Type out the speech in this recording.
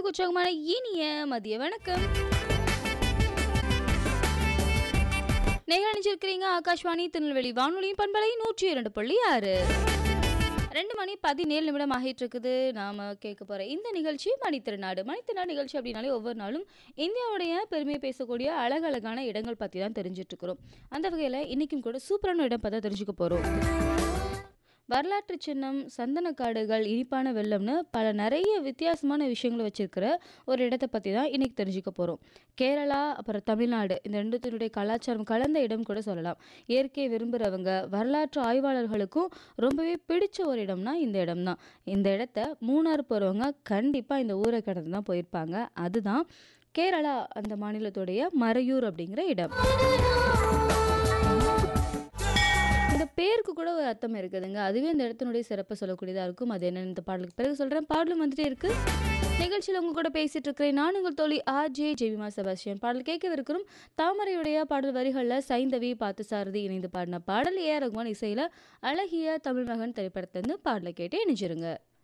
அனைவருக்கும் உற்சாகமான இனிய மதிய வணக்கம் நிகழ்ச்சிருக்கிறீங்க ஆகாஷ்வாணி திருநெல்வேலி வானொலியின் பண்பலை நூற்றி இரண்டு புள்ளி ஆறு ரெண்டு மணி பதினேழு நிமிடம் ஆகிட்டு இருக்குது நாம கேட்க போற இந்த நிகழ்ச்சி மணித்திருநாடு மணித்திருநாடு நிகழ்ச்சி அப்படின்னாலே ஒவ்வொரு நாளும் இந்தியாவுடைய பெருமையை பேசக்கூடிய அழகழகான இடங்கள் பற்றி தான் தெரிஞ்சுட்டு இருக்கிறோம் அந்த வகையில் இன்னைக்கும் கூட சூப்பரான இடம் பார்த்தா தெரிஞ்சுக்க போகிறோம் வரலாற்று சின்னம் சந்தனக்காடுகள் இனிப்பான வெள்ளம்னு பல நிறைய வித்தியாசமான விஷயங்களை வச்சிருக்கிற ஒரு இடத்தை பற்றி தான் இன்னைக்கு தெரிஞ்சுக்க போகிறோம் கேரளா அப்புறம் தமிழ்நாடு இந்த ரெண்டுத்தினுடைய கலாச்சாரம் கலந்த இடம் கூட சொல்லலாம் இயற்கையை விரும்புகிறவங்க வரலாற்று ஆய்வாளர்களுக்கும் ரொம்பவே பிடிச்ச ஒரு இடம்னா இந்த இடம் தான் இந்த இடத்த மூணார் போகிறவங்க கண்டிப்பாக இந்த ஊரை கடந்து தான் போயிருப்பாங்க அதுதான் கேரளா அந்த மாநிலத்துடைய மறையூர் அப்படிங்கிற இடம் இந்த பேருக்கு கூட ஒரு அர்த்தம் இருக்குதுங்க அதுவே இந்த இடத்தினுடைய சிறப்பை சொல்லக்கூடியதாக இருக்கும் அது என்னன்னு இந்த பாடலுக்கு பிறகு சொல்கிறேன் பாடலும் வந்துட்டே இருக்கு நிகழ்ச்சியில் உங்க கூட பேசிட்டு இருக்கிறேன் நான் உங்கள் தோழி ஆர் ஜே ஜெவிமா செபாஸ்டியன் பாடல் கேட்கவிருக்கிறோம் தாமரையுடைய பாடல் வரிகளில் சைந்தவி பார்த்து சாரதி இணைந்து பாடின பாடல் ஏ ஆர் ரகுமான் இசையில் அழகிய தமிழ் மகன் திரைப்படத்திலிருந்து பாடலை கேட்டு இணைஞ்சிருங்க